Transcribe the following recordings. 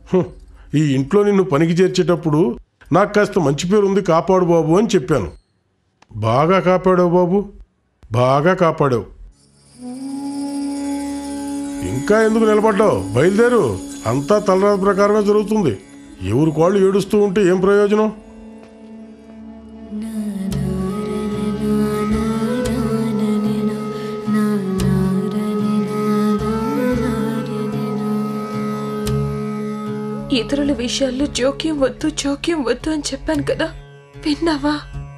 "హుం, ఈ ఇంట్లో నిన్ను పనికి చేర్చేటప్పుడు నాకు కాస్త మంచి పేరు ఉంది కాపాడు బాబు అని చెప్పాను బాగా కాపాడావు బాబు బాగా కాపాడావు ఇంకా ఎందుకు నిలబడ్డావు బయలుదేరు అంతా తలరాత ప్రకారమే జరుగుతుంది ఎవరి కాళ్ళు ఏడుస్తూ ఉంటే ఏం ప్రయోజనం ఇతరుల విషయాల్లో జోక్యం వద్దు జోక్యం వద్దు అని చెప్పాను కదా విన్నావా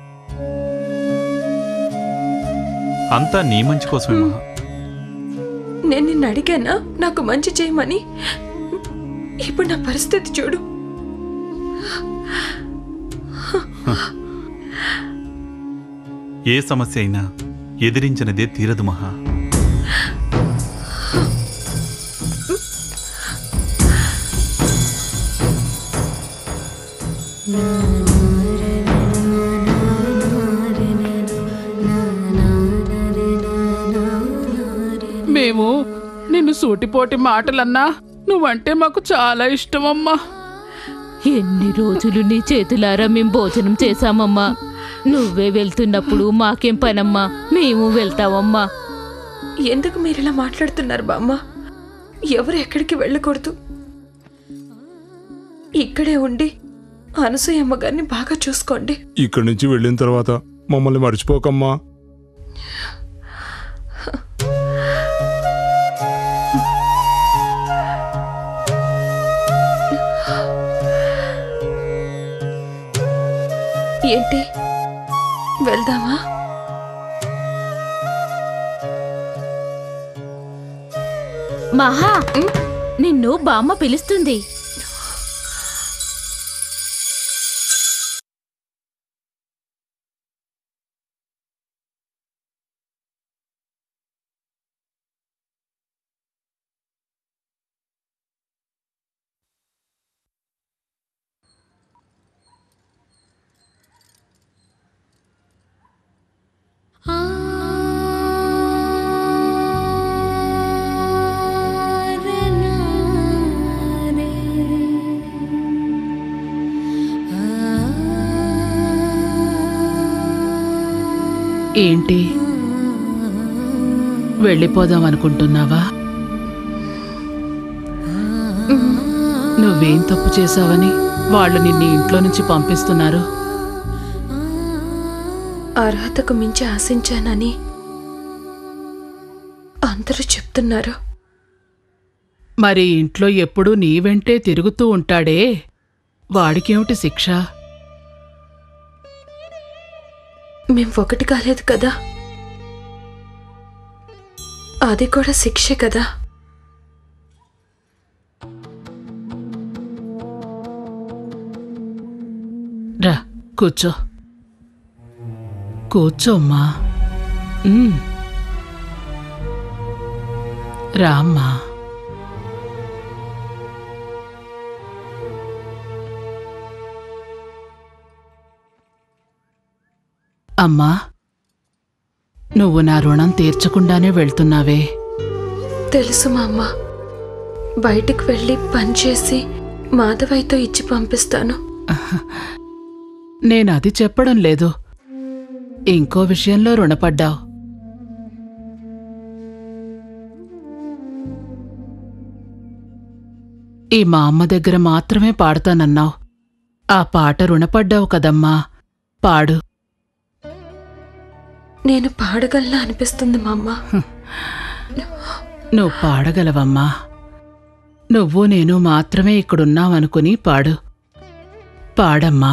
అంతా నీ మంచి కోసమే మహా నేను నిన్ను అడిగానా నాకు మంచి చేయమని ఇప్పుడు నా పరిస్థితి చూడు ఏ సమస్య అయినా ఎదిరించినదే తీరదు మహా మేము నిన్ను సూటిపోటి మాటలన్నా నువ్వంటే మాకు చాలా ఇష్టమమ్మా ఎన్ని రోజులు నీ చేతులారా మేం భోజనం చేశామమ్మా నువ్వే వెళ్తున్నప్పుడు మాకేం పనమ్మా మేము వెళ్తామమ్మా ఎందుకు మీరు ఇలా మాట్లాడుతున్నారు బామ్మ ఎవరు ఎక్కడికి వెళ్ళకూడదు ఇక్కడే ఉండి అనసూయమ్మ గారిని బాగా చూసుకోండి ఇక్కడి నుంచి వెళ్ళిన తర్వాత మమ్మల్ని మర్చిపోకమ్మా ఏంటి వెళ్దామా మహా నిన్ను బామ్మ పిలుస్తుంది ఏంటి వెళ్ళిపోదాం అనుకుంటున్నావా నువ్వేం తప్పు చేశావని వాళ్ళు నిన్ను ఇంట్లో నుంచి పంపిస్తున్నారు అర్హతకు మించి ఆశించానని అందరూ చెప్తున్నారు మరి ఇంట్లో ఎప్పుడూ నీ వెంటే తిరుగుతూ ఉంటాడే వాడికేమిటి శిక్ష మేం ఒకటి కాలేదు కదా అది కూడా శిక్షే కదా రా కూర్చో కూర్చోమ్మా ఉమ్. రామ్మా అమ్మా నువ్వు నా రుణం తీర్చకుండానే వెళ్తున్నావే తెలుసు మా అమ్మ బయటికి వెళ్ళి పనిచేసి మాధవయ్యతో ఇచ్చి పంపిస్తాను నేనది చెప్పడం లేదు ఇంకో విషయంలో రుణపడ్డావు ఈ మా అమ్మ దగ్గర మాత్రమే పాడతానన్నావు ఆ పాట రుణపడ్డావు కదమ్మా పాడు నేను పాడగలనా అనిపిస్తుంది మా అమ్మ నువ్వు పాడగలవమ్మా నువ్వు నేను మాత్రమే ఇక్కడున్నావనుకుని పాడు పాడమ్మా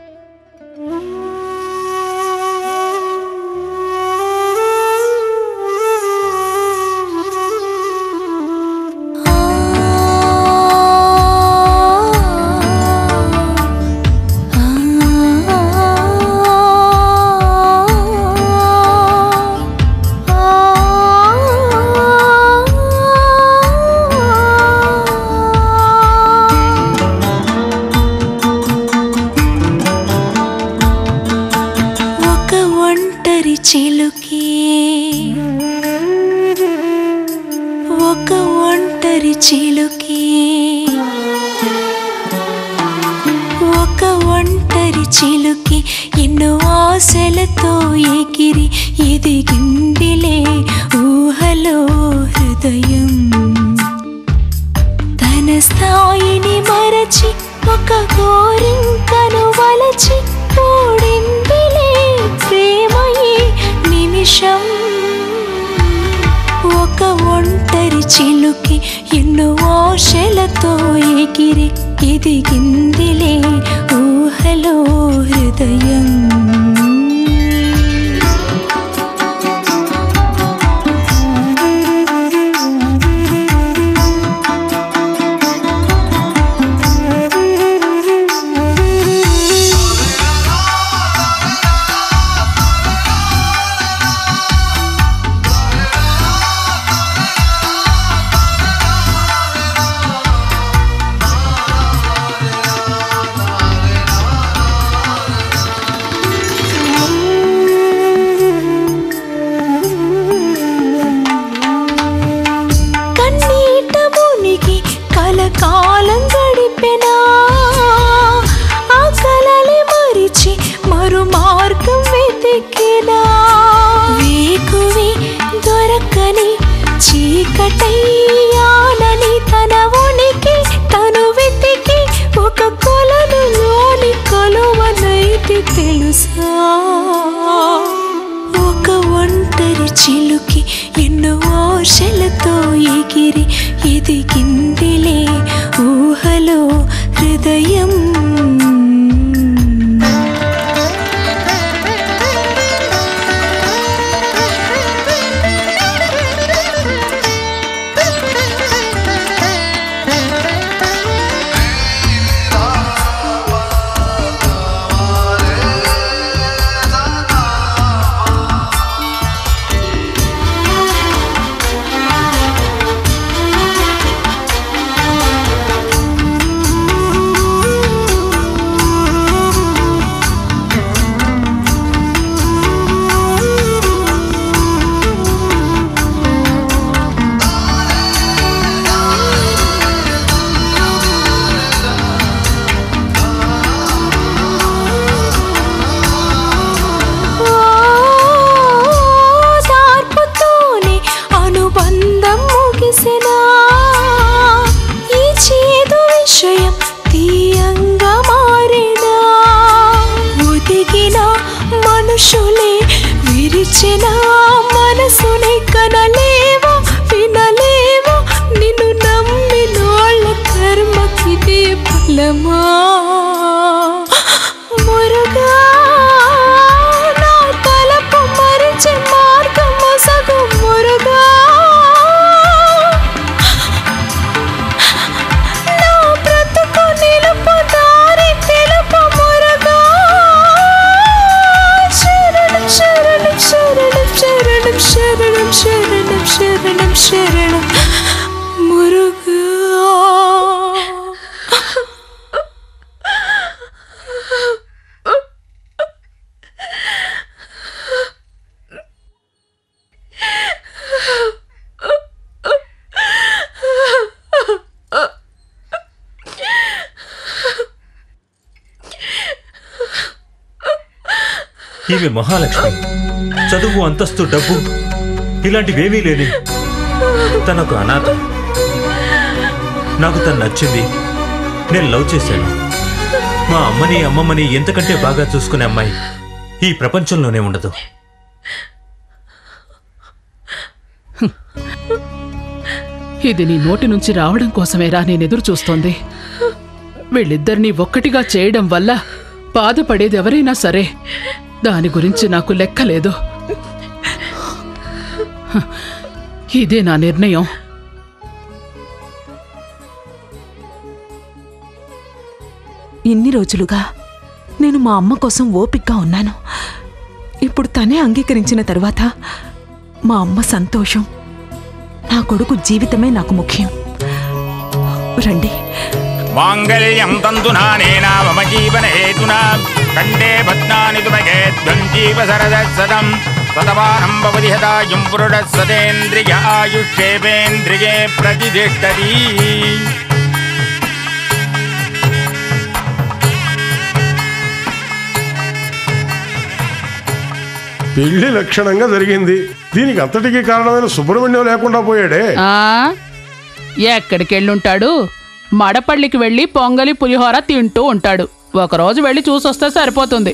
ఒక ఒంటరి చిలుకే ఒక ఒంటరి చిలుకే ఒంటరి చిలుకి ఎన్నో ఆశలతో ఎగిరి ఎదిగిందిలే ఊహలో హృదయం తన స్థాయిని మరచి ఒక కోరింకను వలచి కూడిందిలే ప్రేమయే నిమిషం ఒక ఒంటరి చిలుకి ఎన్నో ఆశలతో ఎగిరి ఎదిగిందిలే ఊహలో హృదయం కన్నీట మునిగి కలకాలం గడిపెనా ఆ కలలే మరిచి మరు మార్గం వెతికినా వేకువి దొరకని చీకటయ్యానని తన ఉనికి తను వెతికి ఒక కొలను లోని కొలువనైతి తెలుసా ఒక ఒంటరి చిలుకి ఎన్నో ఆశలతో ఎగిరి ఎదిగిందిలే ఊహలో హృదయం దార్పుతోనే అనుబంధం ముగిసినా ఈ చేదు విషయం తీయంగా మారినా ఒదిగిన మనుషులే విరిచిన మనసునే కనలేవో వినలేవో నిన్ను నమ్మినోళ్ళ కర్మకిదే ఫలమా మురుగా నా తలపు మరిచే మార్గం సగు మురుగా నా బ్రతుకు నిలుపు దారి తెలుపు మురుగా శరణం శరణం శరణం శరణం శరణం శరణం శరణం శరణం మురుగా ఈమె మహాలక్ష్మి చదువు అంతస్తు డబ్బు ఇలాంటివేమీ లేని తనొక అనాథ నాకు తను నచ్చింది నేను లవ్ చేశాను మా అమ్మని అమ్మమ్మని ఎంతకంటే బాగా చూసుకునే అమ్మాయి ఈ ప్రపంచంలోనే ఉండదు ఇది నీ నోటి నుంచి రావడం కోసమేరా నేను ఎదురు చూస్తోంది వీళ్ళిద్దరినీ ఒక్కటిగా చేయడం వల్ల బాధపడేది ఎవరైనా సరే దాని గురించి నాకు లెక్కలేదు హ, ఇదే నా నిర్ణయం ఇన్ని రోజులుగా నేను మా అమ్మ కోసం ఓపికగా ఉన్నాను ఇప్పుడు తనే అంగీకరించిన తరువాత మా అమ్మ సంతోషం నా కొడుకు జీవితమే నాకు ముఖ్యం రండి మాంగళ్యం తంతునానేనా మమ జీవన హేతునా కండే భద్నాని తుమగే త్వం జీవ సరద సదం సతవానం భవతి హదాయుం పురుడ సదేంద్రియ ఆయుష్ేపేంద్రియే ప్రతిష్టతి పెళ్లి లక్షణంగా జరిగింది దీనికి అంతటికీ కారణమైన సుబ్రహ్మణ్యం లేకుండా పోయాడే ఆ ఎక్కడికెళ్ళుంటాడు మడపల్లికి వెళ్ళి పొంగలి పులిహోర తింటూ ఉంటాడు ఒకరోజు వెళ్ళి చూసొస్తే సరిపోతుంది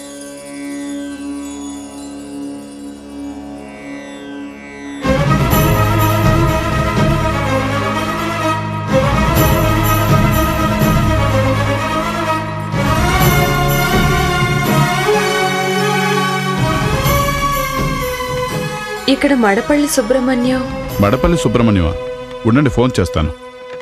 ఇక్కడ మడపల్లి సుబ్రహ్మణ్యం మడపల్లి సుబ్రహ్మణ్యమా ఉండండి ఫోన్ చేస్తాను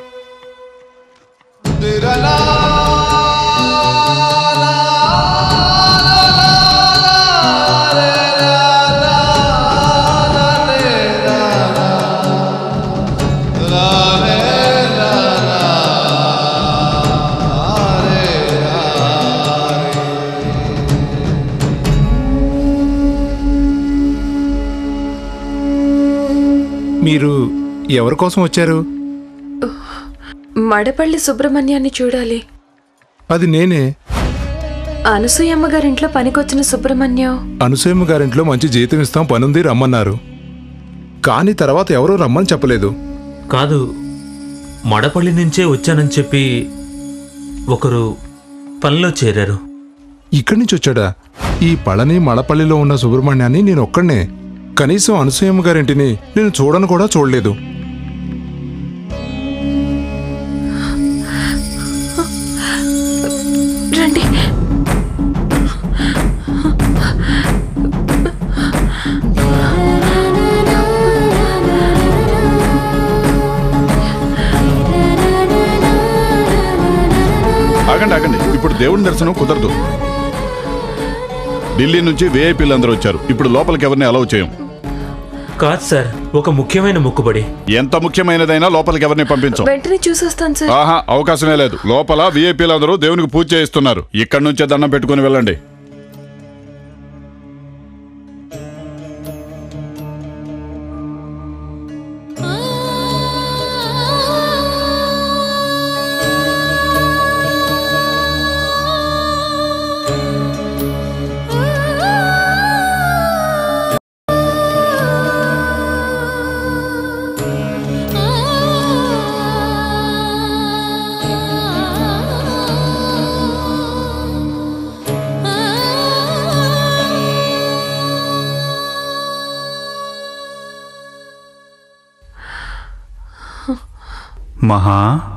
మీరు ఎవరి కోసం వచ్చారు మడపల్లి సుబ్రహ్మణ్యాన్ని చూడాలి అది నేనే అనసూయమ్మ గారింట్లో పనికొచ్చిన సుబ్రహ్మణ్యం అనసూయమ్మ గారింట్లో మంచి జీతం ఇస్తాం పనుంది రమ్మన్నారు కానీ తర్వాత ఎవరూ రమ్మని చెప్పలేదు కాదు మడపల్లి నుంచే వచ్చానని చెప్పి ఒకరు పనిలో చేరారు ఇక్కడి నుంచి వచ్చాడా ఈ పళని మడపల్లిలో ఉన్న సుబ్రహ్మణ్యాన్ని నేను ఒక్కడనే కనీసం అనసూయమ్మ గారింటిని నేను చూడను కూడా చూడలేదు రండి ఆగండి ఆగండి ఇప్పుడు దేవుని దర్శనం కుదరదు ఢిల్లీ నుంచి వేఐపీలు అందరూ వచ్చారు ఇప్పుడు లోపలికి ఎవరిని అలౌ చేయం కాదు సార్ ఒక ముఖ్యమైన మొక్కుబడి ఎంత ముఖ్యమైనదైనా లోపలికి ఎవరిని పంపించం వెంటనే చూసొస్తాను సార్ ఆహా అవకాశమే లేదు లోపల విఐపీలు అందరూ దేవునికి పూజ చేయిస్తున్నారు ఇక్కడి నుంచే దండం పెట్టుకుని వెళ్ళండి మహా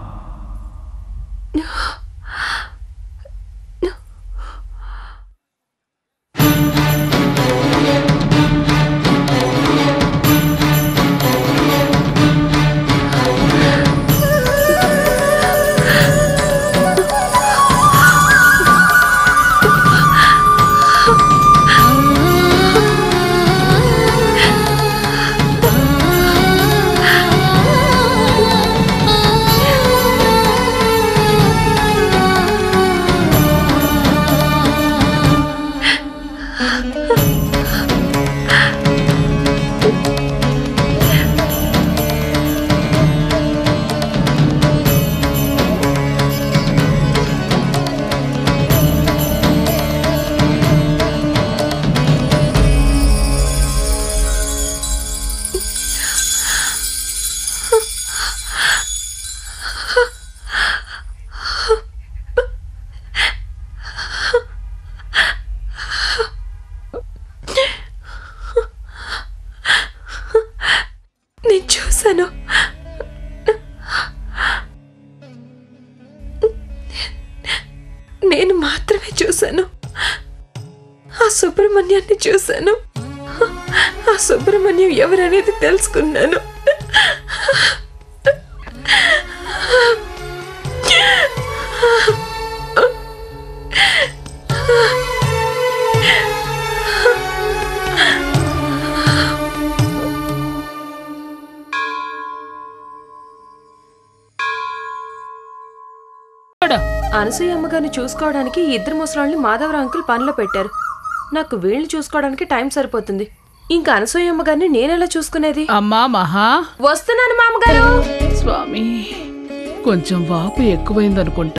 నేను చూశాను నేను మాత్రమే చూశాను ఆ సుబ్రహ్మణ్యాన్ని చూశాను ఆ సుబ్రహ్మణ్యం ఎవరనేది తెలుసుకున్నాను అనసూయ అమ్మగారిని చూసుకోవడానికి ఈ ఇద్దరు ముసలాళ్ళని మాధవరావు అంకుల్ పనిలో పెట్టారు నాకు వీళ్ళని చూసుకోవడానికి టైం సరిపోతుంది ఇంకా అనసూయ అమ్మగారిని నేనెలా చూసుకునేది అమ్మా మహా వస్తున్నాను మామగారు స్వామి కొంచెం వాపు ఎక్కువైందనుకుంటా